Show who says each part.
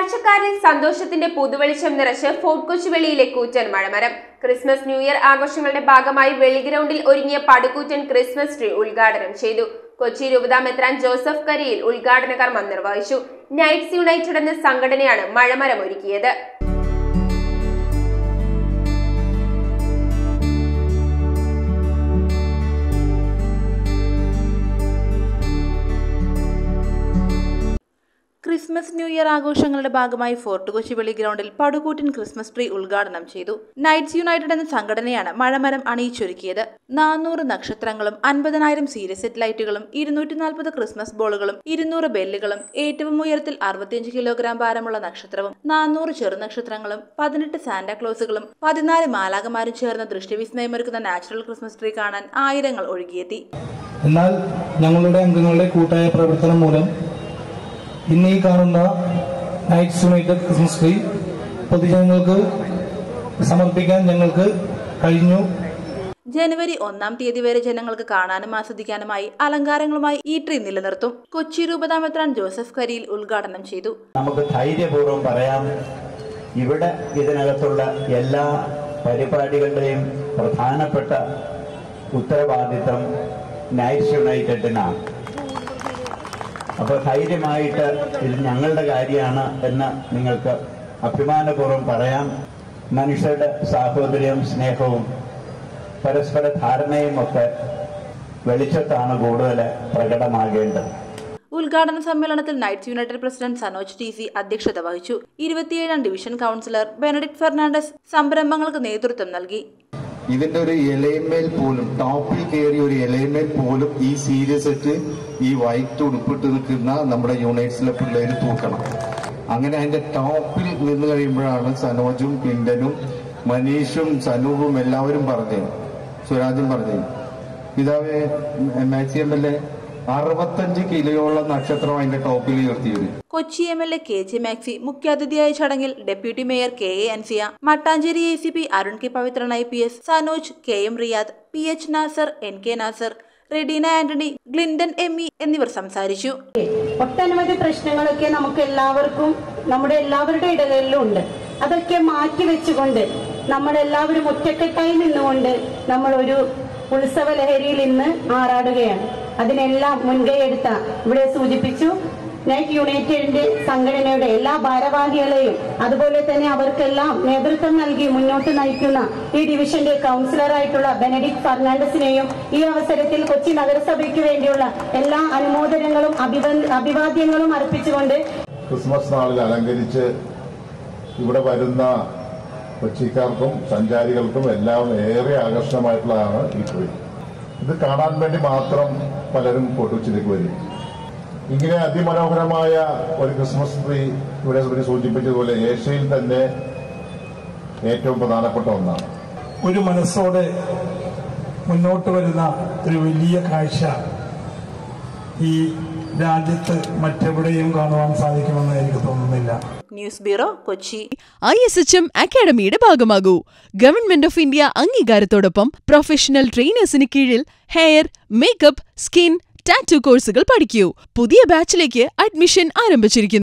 Speaker 1: കാഴ്ചക്കാരിൽ സന്തോഷത്തിന്റെ പുതുവെളിച്ചം നിറച്ച് ഫോർട്ട് കൊച്ചുവെളിയിലെ കൂറ്റൻ മഴമരം ക്രിസ്മസ് ന്യൂ ഇയർ ആഘോഷങ്ങളുടെ ഭാഗമായി വെളി ഗ്രൗണ്ടിൽ ഒരുങ്ങിയ പടുകൂറ്റൻ ക്രിസ്മസ് ട്രീ ഉദ്ഘാടനം ചെയ്തു കൊച്ചി രൂപത മെത്രാൻ ജോസഫ് കരിയിൽ ഉദ്ഘാടന കർമ്മം നിർവഹിച്ചു നൈറ്റ്സ് യുണൈറ്റഡ് എന്ന സംഘടനയാണ് മഴമരം ഒരുക്കിയത്
Speaker 2: ക്രിസ്മസ് ന്യൂ ഇയർ ആഘോഷങ്ങളുടെ ഭാഗമായി ഫോർട്ട് കൊച്ചി വെളി ഗ്രൗണ്ടിൽ പടുകൂറ്റൻ ക്രിസ്മസ് ട്രീ ഉദ്ഘാടനം ചെയ്തു നൈറ്റ്സ് യുണൈറ്റഡ് എന്ന സംഘടനയാണ് മഴമരം അണിയിച്ചൊരുക്കിയത് നാനൂറ് നക്ഷത്രങ്ങളും അൻപതിനായിരം സീരിയസ് ലൈറ്റുകളും ഇരുന്നൂറ്റി നാൽപ്പത് ക്രിസ്മസ് ബോളുകളും ഇരുന്നൂറ് ബെല്ലുകളും ഏറ്റവും ഉയരത്തിൽ അറുപത്തിയഞ്ച് കിലോഗ്രാം ഭാരമുള്ള നക്ഷത്രവും നാനൂറ് ചെറുനക്ഷത്രങ്ങളും പതിനെട്ട് സാന്റാക്ലോസുകളും പതിനാല് മാലാകമാരും ചേർന്ന് ദൃഷ്ടിവിസ്മയമൊരുക്കുന്ന നാച്ചുറൽ ക്രിസ്മസ് ട്രീ കാണാൻ ആയിരങ്ങൾ ഒഴുകിയെത്തി
Speaker 3: എന്നാൽ ഞങ്ങളുടെ അംഗങ്ങളുടെ കൂട്ടായ പ്രവർത്തനം മൂലം ഇന്ന് ഈ കാണുന്ന നൈറ്റ്സ് യുണൈറ്റഡ് ക്രിസ്മസ് ട്രീ പൊതുജനങ്ങൾക്ക് സമർപ്പിക്കാൻ ഞങ്ങൾക്ക് കഴിഞ്ഞു
Speaker 2: ജനുവരി ഒന്നാം തീയതി വരെ ജനങ്ങൾക്ക് കാണാനും ആസ്വദിക്കാനുമായി അലങ്കാരങ്ങളുമായി ഈ ട്രീ നിലനിർത്തും കൊച്ചി രൂപതാമെത്രാൻ ജോസഫ് കരിയിൽ ഉദ്ഘാടനം ചെയ്തു
Speaker 4: നമുക്ക് ധൈര്യപൂർവ്വം പറയാം ഇവിടെ ഇതിനകത്തുള്ള എല്ലാ പരിപാടികളുടെയും പ്രധാനപ്പെട്ട ഉത്തരവാദിത്തം നൈറ്റ്സ് യുണൈറ്റഡിനാണ് അപ്പോൾ ധൈര്യമായിട്ട് ഇത് ഞങ്ങളുടെ കാര്യമാണ് എന്ന് നിങ്ങൾക്ക് അഭിമാനപൂർവ്വം പറയാം മനുഷ്യരുടെ സാഹോദര്യവും സ്നേഹവും പരസ്പര ധാരണയും ഒക്കെ വെളിച്ചത്താണ് കൂടുതൽ പ്രകടമാകേണ്ടത്
Speaker 2: ഉദ്ഘാടന സമ്മേളനത്തിൽ Knights United president Sanoj T C അധ്യക്ഷത വഹിച്ചു ഇരുപത്തിയേഴാം ഡിവിഷൻ കൗൺസിലർ ബെനഡിക്ട് ഫെർണാണ്ടസ് സംരംഭങ്ങൾക്ക് നേതൃത്വം നൽകി
Speaker 5: ഇതിന്റെ ഒരു ഇലയിന്മേൽ പോലും ടോപ്പിൽ കയറിയ ഒരു ഇലയിന്മേൽ പോലും ഈ സീരിയസ് ഇട്ട് ഈ വൈറ്റ് ഉടുപ്പിട്ട് നിൽക്കുന്ന നമ്മുടെ യൂണിറ്റ്സിലെ പിള്ളേര് തൂക്കണം അങ്ങനെ അതിന്റെ ടോപ്പിൽ നിന്ന് കഴിയുമ്പോഴാണ് സനോജും കിണ്ടനും മനീഷും സനൂപും എല്ലാവരും പറഞ്ഞത് സ്വരാജും പറഞ്ഞത് പിതാവെ മാക്സി എം എൽ എ അറുപത്തഞ്ച് കിലോയോളം നക്ഷത്രം അതിന്റെ ടോപ്പിൽ ഉയർത്തി വരും
Speaker 2: Kochi M L A K J Maxi മുഖ്യാതിഥിയായ ചടങ്ങിൽ deputy mayor K A Ansiya Mattancherry A C P Arun K Pavithran I P S Sanoj K M Riyad P H Nasar N K Nasar Redeena Antony Glindan M E എന്നിവർ സംസാരിച്ചു
Speaker 6: ഒട്ടനവധി പ്രശ്നങ്ങളൊക്കെ നമുക്ക് എല്ലാവർക്കും നമ്മുടെ എല്ലാവരുടെ ഇടകളിലും ഉണ്ട് അതൊക്കെ മാറ്റി വെച്ചുകൊണ്ട് നമ്മളെല്ലാവരും ഒറ്റക്കെട്ടായി നിന്നുകൊണ്ട് നമ്മൾ ഒരു ഉത്സവ ലഹരിയിൽ ഇന്ന് ആറാടുകയാണ് അതിനെല്ലാം മുൻകൈ എടുത്ത ഇവിടെ സൂചിപ്പിച്ചു നൈറ്റ് യുണൈറ്റഡിന്റെ സംഘടനയുടെ എല്ലാ ഭാരവാഹികളെയും അതുപോലെ തന്നെ അവർക്കെല്ലാം നേതൃത്വം നൽകി മുന്നോട്ട് നയിക്കുന്ന ഈ ഡിവിഷന്റെ കൗൺസിലറായിട്ടുള്ള ബെനഡിക് ഫെർണാണ്ടസിനെയും ഈ അവസരത്തിൽ കൊച്ചി നഗരസഭയ്ക്ക് വേണ്ടിയുള്ള എല്ലാ അനുമോദനങ്ങളും അഭിവ- അഭിവാദ്യങ്ങളും അർപ്പിച്ചുകൊണ്ട്
Speaker 7: ക്രിസ്മസ് നാളിൽ അലങ്കരിച്ച് ഇവിടെ വരുന്ന കൊച്ചിക്കാർക്കും സഞ്ചാരികൾക്കും എല്ലാം ഏറെ ആകർഷണമായിട്ടുള്ളതാണ് ഈ ട്രീ ഇത് കാണാൻ വേണ്ടി മാത്രം പലരും കൊട്ടുച്ചിലേക്ക് വരും ഇങ്ങനെ അതിമനോഹരമായ ഒരു ക്രിസ്മസ് ട്രീ ഇവിടെ ഇവര് സൂചിപ്പിച്ചതുപോലെ ഏഷ്യയിൽ തന്നെ ഏറ്റവും പ്രധാനപ്പെട്ട ഒന്നാണ്
Speaker 3: ഒരു മനസ്സോടെ മുന്നോട്ട് വരുന്ന ഒരു വലിയ കാഴ്ച ഈ രാജ്യത്ത് മറ്റെവിടെയും കാണുവാൻ സാധിക്കുമെന്ന് എനിക്ക് തോന്നുന്നില്ല
Speaker 2: news bureau Kochi
Speaker 8: I S H M അക്കാഡമിയുടെ ഭാഗമാകൂ ഗവൺമെന്റ് ഓഫ് ഇന്ത്യ അംഗീകാരത്തോടൊപ്പം പ്രൊഫഷണൽ ട്രെയിനേഴ്സിന് കീഴിൽ ഹെയർ മേക്കപ്പ് സ്കിൻ ടാറ്റു കോഴ്സുകൾ പഠിക്കൂ പുതിയ ബാച്ചിലേക്ക് അഡ്മിഷൻ ആരംഭിച്ചിരിക്കുന്നു